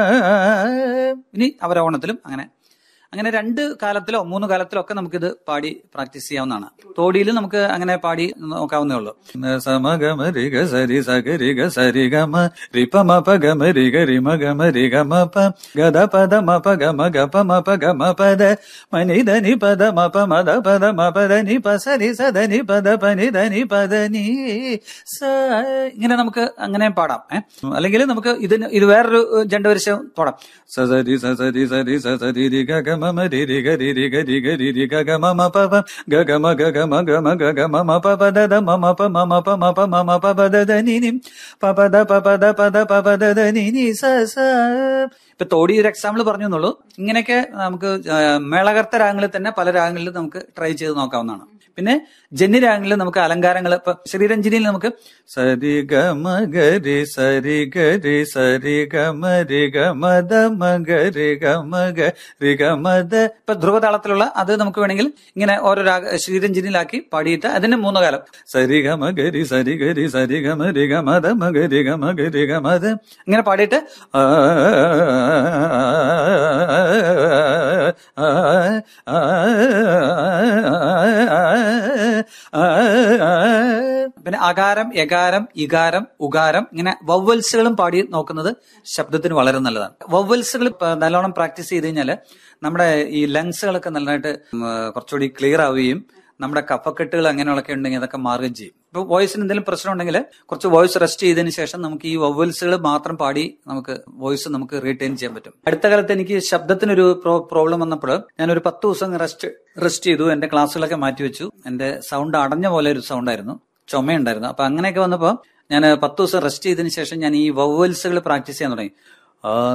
ഇനി അവരോഹണത്തിലും അങ്ങനെ അങ്ങനെ രണ്ട് കാലത്തിലോ മൂന്ന് കാലത്തിലോ ഒക്കെ നമുക്കിത് പാടി പ്രാക്ടീസ് ചെയ്യാവുന്നതാണ് തോടിയിൽ നമുക്ക് അങ്ങനെ പാടി നോക്കാവുന്നേ ഉള്ളൂ സമഗമ രിഗ സരി സഗരിഗ സരി ഗമ റിപ മപ ഗമ രിഗ റിമ ഗമ രിഗ മപ ഗദ പദ മപ ഗമ ഗപ മപ ഗമ പദ മനി ധനി പദ മപ മദ പദ മപ ധനി പ സരി സദനി പദ പനി ധനി പദ നീ സ ഇങ്ങനെ നമുക്ക് അങ്ങനെ പാടാം ഏഹ് അല്ലെങ്കിൽ നമുക്ക് ഇതിന് ഇത് വേറൊരു ജണ്ടവരിശം പാടാം സസരി സസരി സരി സസരി രി ഗ ഗമ മ രി രി ഗ രി രി ഗ രി ഗ രി രി ഗ ഗ മ മ പ പ ഗ ഗ മ ഗ ഗ മ ഗ മ ഗ ഗ മ മ പ പ ദ ദ മ മ പ മ മ പ മ പ മ മ പ പ ദ ദ നി നി പ പ ദ പ പ ദ പ ദ പ പ ദ ദ നി നി സ സ ഇപ്പൊ തോടി ഒരു എക്സാമ്പിൾ പറഞ്ഞു എന്നുള്ളൂ ഇങ്ങനെയൊക്കെ നമുക്ക് ആ, മേളകർത്ത രാഗങ്ങളിൽ തന്നെ പല രാഗങ്ങളിലും നമുക്ക് ട്രൈ ചെയ്ത് നോക്കാവുന്നതാണ് പിന്നെ ജന്യ രാഗങ്ങളിൽ നമുക്ക് അലങ്കാരങ്ങൾ ഇപ്പൊ ശ്രീരഞ്ജിനിയിൽ നമുക്ക് സരി ഗ മ ഗ രി സരി ഗ രി സരി ഗ മ രി ഗ മ ദ മ ഗ രി ഗ മ ഗ രി ഗ മ ദ ഇപ്പൊ ധ്രുവതാളത്തിലുള്ള അത് നമുക്ക് വേണമെങ്കിൽ ഇങ്ങനെ ഓരോ രാഗ ശ്രീരഞ്ജിനിയിലാക്കി പാടിയിട്ട് അതിന്റെ മൂന്ന് കാലം സരി ഗ മ ഗ രി സരി ഗ രി സരി ഗ മ രി ഗ മ ദ മ ഗ രി ഗ മ ഗ രി ഗ മ ദ ഇങ്ങനെ പാടിയിട്ട് ആ ആ ആ പിന്നെ അകാരം യകാരം ഇകാരം ഉകാരം ഇങ്ങനെ വവ്വൽസുകളും പാടി നോക്കുന്നത് ശബ്ദത്തിന് വളരെ നല്ലതാണ് വവ്വൽസുകൾ നല്ലോണം പ്രാക്ടീസ് ചെയ്ത് കഴിഞ്ഞാൽ നമ്മുടെ ഈ ലങ്സുകളൊക്കെ നല്ലതായിട്ട് ഉം, കുറച്ചുകൂടി ക്ലിയർ ആവുകയും നമ്മുടെ കഫക്കെട്ടുകൾ അങ്ങനെയുള്ളൊക്കെ ഉണ്ടെങ്കിൽ അതൊക്കെ മാറുകയും ചെയ്യും ഇപ്പൊ വോയിസിന് എന്തെങ്കിലും പ്രശ്നം ഉണ്ടെങ്കിൽ കുറച്ച് വോയിസ് റെസ്റ്റ് ചെയ്തതിന് ശേഷം നമുക്ക് ഈ വവ്വൽസുകൾ മാത്രം പാടി നമുക്ക് വോയിസ് നമുക്ക് റീറ്റെയിൻ ചെയ്യാൻ പറ്റും അടുത്ത കാലത്ത് എനിക്ക് ശബ്ദത്തിനൊരു പ്രോബ്ലം വന്നപ്പോൾ ഞാൻ ഒരു പത്ത് ദിവസം റെസ്റ്റ് റെസ്റ്റ് ചെയ്തു എന്റെ ക്ലാസ്സുകളൊക്കെ മാറ്റിവെച്ചു എന്റെ സൗണ്ട് അടഞ്ഞ പോലെ ഒരു സൗണ്ട് ആയിരുന്നു ചുമയുണ്ടായിരുന്നു അപ്പൊ അങ്ങനെയൊക്കെ വന്നപ്പോൾ ഞാൻ പത്ത് ദിവസം റെസ്റ്റ് ചെയ്തതിന് ശേഷം ഞാൻ ഈ വവ്വൽസുകൾ പ്രാക്ടീസ് ചെയ്യാൻ തുടങ്ങി ആ